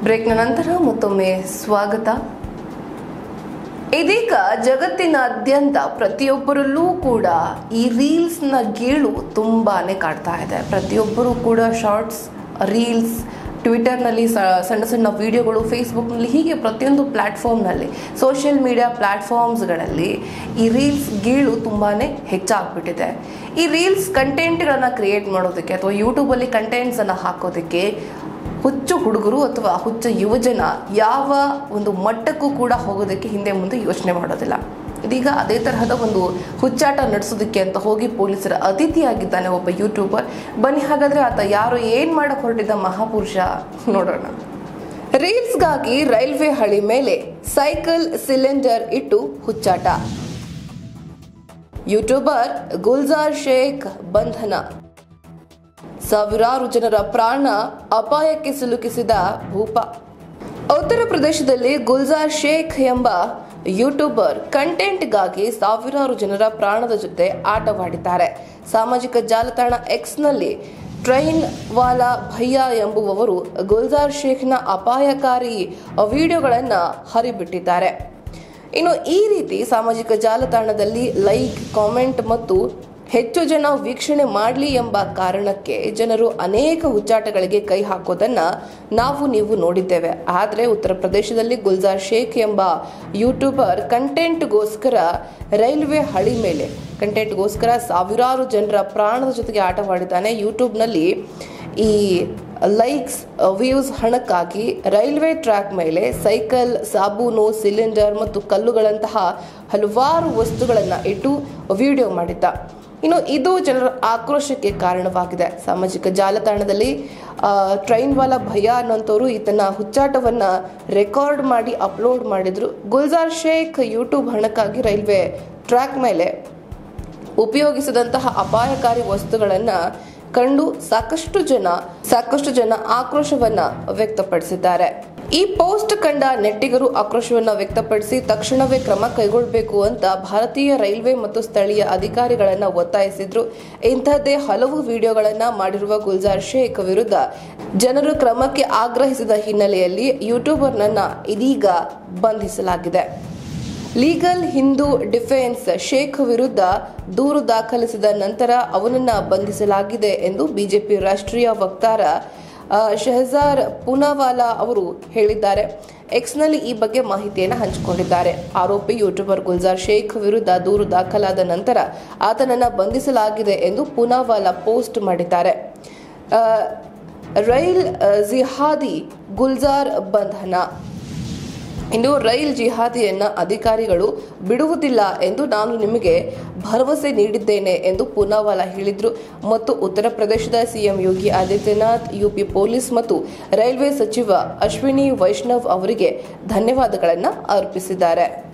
ಬ್ರೇಕ್ನ ನಂತರ ಮತ್ತೊಮ್ಮೆ ಸ್ವಾಗತ ಇದೀಗ ಜಗತ್ತಿನಾದ್ಯಂತ ಪ್ರತಿಯೊಬ್ಬರಲ್ಲೂ ಕೂಡ ಈ ರೀಲ್ಸ್ನ ಗೀಳು ತುಂಬಾನೇ ಕಾಡ್ತಾ ಇದೆ ಪ್ರತಿಯೊಬ್ಬರು ಕೂಡ ಶಾರ್ಟ್ಸ್ ರೀಲ್ಸ್ ಟ್ವಿಟರ್ನಲ್ಲಿ ಸಣ್ಣ ಸಣ್ಣ ವಿಡಿಯೋಗಳು ಫೇಸ್ಬುಕ್ನಲ್ಲಿ ಹೀಗೆ ಪ್ರತಿಯೊಂದು ಪ್ಲ್ಯಾಟ್ಫಾರ್ಮ್ನಲ್ಲಿ ಸೋಷಿಯಲ್ ಮೀಡಿಯಾ ಪ್ಲ್ಯಾಟ್ಫಾರ್ಮ್ಸ್ಗಳಲ್ಲಿ ಈ ರೀಲ್ಸ್ ಗೀಳು ತುಂಬಾ ಹೆಚ್ಚಾಗ್ಬಿಟ್ಟಿದೆ ಈ ರೀಲ್ಸ್ ಕಂಟೆಂಟ್ಗಳನ್ನು ಕ್ರಿಯೇಟ್ ಮಾಡೋದಕ್ಕೆ ಅಥವಾ ಯೂಟ್ಯೂಬಲ್ಲಿ ಕಂಟೆಂಟ್ಸನ್ನು ಹಾಕೋದಕ್ಕೆ ಹುಚ್ಚು ಹುಡುಗರು ಅಥವಾ ಹುಚ್ಚು ಯುವಜನ ಯಾವ ಒಂದು ಮಟ್ಟಕ್ಕೂ ಕೂಡ ಹೋಗೋದಕ್ಕೆ ಹಿಂದೆ ಮುಂದೆ ಯೋಚನೆ ಮಾಡೋದಿಲ್ಲ ಇದೀಗ ಅದೇ ತರಹದ ಒಂದು ಹುಚ್ಚಾಟ ನಡೆಸೋದಕ್ಕೆ ಅಂತ ಹೋಗಿ ಪೊಲೀಸರ ಅತಿಥಿಯಾಗಿದ್ದಾನೆ ಒಬ್ಬ ಯೂಟ್ಯೂಬರ್ ಬನ್ನಿ ಹಾಗಾದ್ರೆ ಆತ ಯಾರು ಏನ್ ಮಾಡಕ್ ಹೊರಟಿದ್ದ ಮಹಾಪುರುಷ ನೋಡೋಣ ರೀಲ್ಸ್ಗಾಗಿ ರೈಲ್ವೆ ಹಳಿ ಮೇಲೆ ಸೈಕಲ್ ಸಿಲಿಂಡರ್ ಇಟ್ಟು ಹುಚ್ಚಾಟ ಯೂಟ್ಯೂಬರ್ ಗುಲ್ಜಾರ್ ಶೇಖ್ ಬಂಧನ ಸಾವಿರಾರು ಜನರ ಪ್ರಾಣ ಅಪಾಯಕ್ಕೆ ಸಿಲುಕಿಸಿದ ಭೂಪ ಉತ್ತರ ಪ್ರದೇಶದಲ್ಲಿ ಗುಲ್ಜಾರ್ ಶೇಖ್ ಎಂಬ ಯೂಟ್ಯೂಬರ್ ಕಂಟೆಂಟ್ಗಾಗಿ ಸಾವಿರಾರು ಜನರ ಪ್ರಾಣದ ಜೊತೆ ಆಟವಾಡಿದ್ದಾರೆ ಸಾಮಾಜಿಕ ಜಾಲತಾಣ ಎಕ್ಸ್ನಲ್ಲಿ ಟ್ರೈನ್ ವಾಲಾ ಭಯ್ಯ ಎಂಬುವವರು ಗುಲ್ಜಾರ್ ಶೇಖ್ನ ಅಪಾಯಕಾರಿ ವಿಡಿಯೋಗಳನ್ನು ಹರಿಬಿಟ್ಟಿದ್ದಾರೆ ಇನ್ನು ಈ ರೀತಿ ಸಾಮಾಜಿಕ ಜಾಲತಾಣದಲ್ಲಿ ಲೈಕ್ ಕಾಮೆಂಟ್ ಮತ್ತು ಹೆಚ್ಚು ಜನ ವೀಕ್ಷಣೆ ಮಾಡಲಿ ಎಂಬ ಕಾರಣಕ್ಕೆ ಜನರು ಅನೇಕ ಹುಚ್ಚಾಟಗಳಿಗೆ ಕೈ ಹಾಕೋದನ್ನ ನಾವು ನೀವು ನೋಡಿದ್ದೇವೆ ಆದರೆ ಉತ್ತರ ಪ್ರದೇಶದಲ್ಲಿ ಗುಲ್ಜಾರ್ ಶೇಖ್ ಎಂಬ ಯೂಟ್ಯೂಬರ್ ಕಂಟೆಂಟ್ಗೋಸ್ಕರ ರೈಲ್ವೆ ಹಳಿ ಮೇಲೆ ಕಂಟೆಂಟ್ಗೋಸ್ಕರ ಸಾವಿರಾರು ಜನರ ಪ್ರಾಣದ ಜೊತೆಗೆ ಆಟವಾಡಿದ್ದಾನೆ ಯೂಟ್ಯೂಬ್ನಲ್ಲಿ ಈ ಲೈಕ್ಸ್ ವ್ಯೂಸ್ ಹಣಕ್ಕಾಗಿ ರೈಲ್ವೆ ಟ್ರ್ಯಾಕ್ ಮೇಲೆ ಸೈಕಲ್ ಸಾಬೂನು ಸಿಲಿಂಡರ್ ಮತ್ತು ಕಲ್ಲುಗಳಂತಹ ಹಲವಾರು ವಸ್ತುಗಳನ್ನು ಇಟ್ಟು ವಿಡಿಯೋ ಮಾಡಿದ್ದ ಇನ್ನು ಇದು ಜನರ ಆಕ್ರೋಶಕ್ಕೆ ಕಾರಣವಾಗಿದೆ ಸಾಮಾಜಿಕ ಜಾಲತಾಣದಲ್ಲಿ ಆ, ಟ್ರೈನ್ ವಾಲ ಭಯ ಅನ್ನೋಂಥವ್ರು ಈತನ ಹುಚ್ಚಾಟವನ್ನ ರೆಕಾರ್ಡ್ ಮಾಡಿ ಅಪ್ಲೋಡ್ ಮಾಡಿದ್ರು ಗುಲ್ಜಾರ್ ಶೇಖ್ ಯೂಟ್ಯೂಬ್ ಹಣಕ್ಕಾಗಿ ರೈಲ್ವೆ ಟ್ರ್ಯಾಕ್ ಮೇಲೆ ಉಪಯೋಗಿಸಿದಂತಹ ಅಪಾಯಕಾರಿ ವಸ್ತುಗಳನ್ನ ಕಂಡು ಸಾಕಷ್ಟು ಜನ ಸಾಕಷ್ಟು ಜನ ಆಕ್ರೋಶವನ್ನ ವ್ಯಕ್ತಪಡಿಸಿದ್ದಾರೆ ಈ ಪೋಸ್ಟ್ ಕಂಡ ನೆಟ್ಟಿಗರು ಆಕ್ರೋಶವನ್ನ ವ್ಯಕ್ತಪಡಿಸಿ ತಕ್ಷಣವೇ ಕ್ರಮ ಕೈಗೊಳ್ಳಬೇಕು ಅಂತ ಭಾರತೀಯ ರೈಲ್ವೆ ಮತ್ತು ಸ್ಥಳೀಯ ಅಧಿಕಾರಿಗಳನ್ನ ಒತ್ತಾಯಿಸಿದ್ರು ಇಂಥದ್ದೇ ಹಲವು ವಿಡಿಯೋಗಳನ್ನ ಮಾಡಿರುವ ಗುಲ್ಜಾರ್ ಶೇಖ್ ವಿರುದ್ಧ ಜನರು ಕ್ರಮಕ್ಕೆ ಆಗ್ರಹಿಸಿದ ಹಿನ್ನೆಲೆಯಲ್ಲಿ ಯೂಟ್ಯೂಬರ್ನನ್ನ ಇದೀಗ ಬಂಧಿಸಲಾಗಿದೆ ಲೀಗಲ್ ಹಿಂದೂ ಡಿಫೆನ್ಸ್ ಶೇಖ್ ವಿರುದ್ಧ ದೂರು ದಾಖಲಿಸಿದ ನಂತರ ಅವನನ್ನ ಬಂಧಿಸಲಾಗಿದೆ ಎಂದು ಬಿಜೆಪಿ ರಾಷ್ಟ್ರೀಯ ವಕ್ತಾರ ಆ, ಶಹಜಾರ್ ಪೂನಾವಾಲಾ ಅವರು ಹೇಳಿದ್ದಾರೆ ಎಕ್ಸ್ನಲ್ಲಿ ಈ ಬಗ್ಗೆ ಮಾಹಿತಿಯನ್ನು ಹಂಚಿಕೊಂಡಿದ್ದಾರೆ ಆರೋಪಿ ಯೂಟ್ಯೂಬರ್ ಗುಲ್ಜಾರ್ ಶೇಖ್ ವಿರುದ್ಧ ದೂರು ದಾಖಲಾದ ನಂತರ ಆತನನ್ನ ಬಂಧಿಸಲಾಗಿದೆ ಎಂದು ಪೂನಾವಾಲಾ ಪೋಸ್ಟ್ ಮಾಡಿದ್ದಾರೆ ಆ, ರೈಲ್ ಆ, ಜಿಹಾದಿ ಗುಲ್ಜಾರ್ ಬಂಧನ ಇನ್ನು ರೈಲ್ ಜಿಹಾದಿಯನ್ನ ಅಧಿಕಾರಿಗಳು ಬಿಡುವುದಿಲ್ಲ ಎಂದು ನಾನು ನಿಮಗೆ ಭರವಸೆ ನೀಡಿದ್ದೇನೆ ಎಂದು ಪೂನಾವಾಲಾ ಹೇಳಿದ್ರು ಮತ್ತು ಉತ್ತರ ಪ್ರದೇಶದ CM Yogi Adityanath UP police ಮತ್ತು ರೈಲ್ವೆ ಸಚಿವ ಅಶ್ವಿನಿ ವೈಷ್ಣವ್ ಅವರಿಗೆ ಧನ್ಯವಾದಗಳನ್ನು ಅರ್ಪಿಸಿದ್ದಾರೆ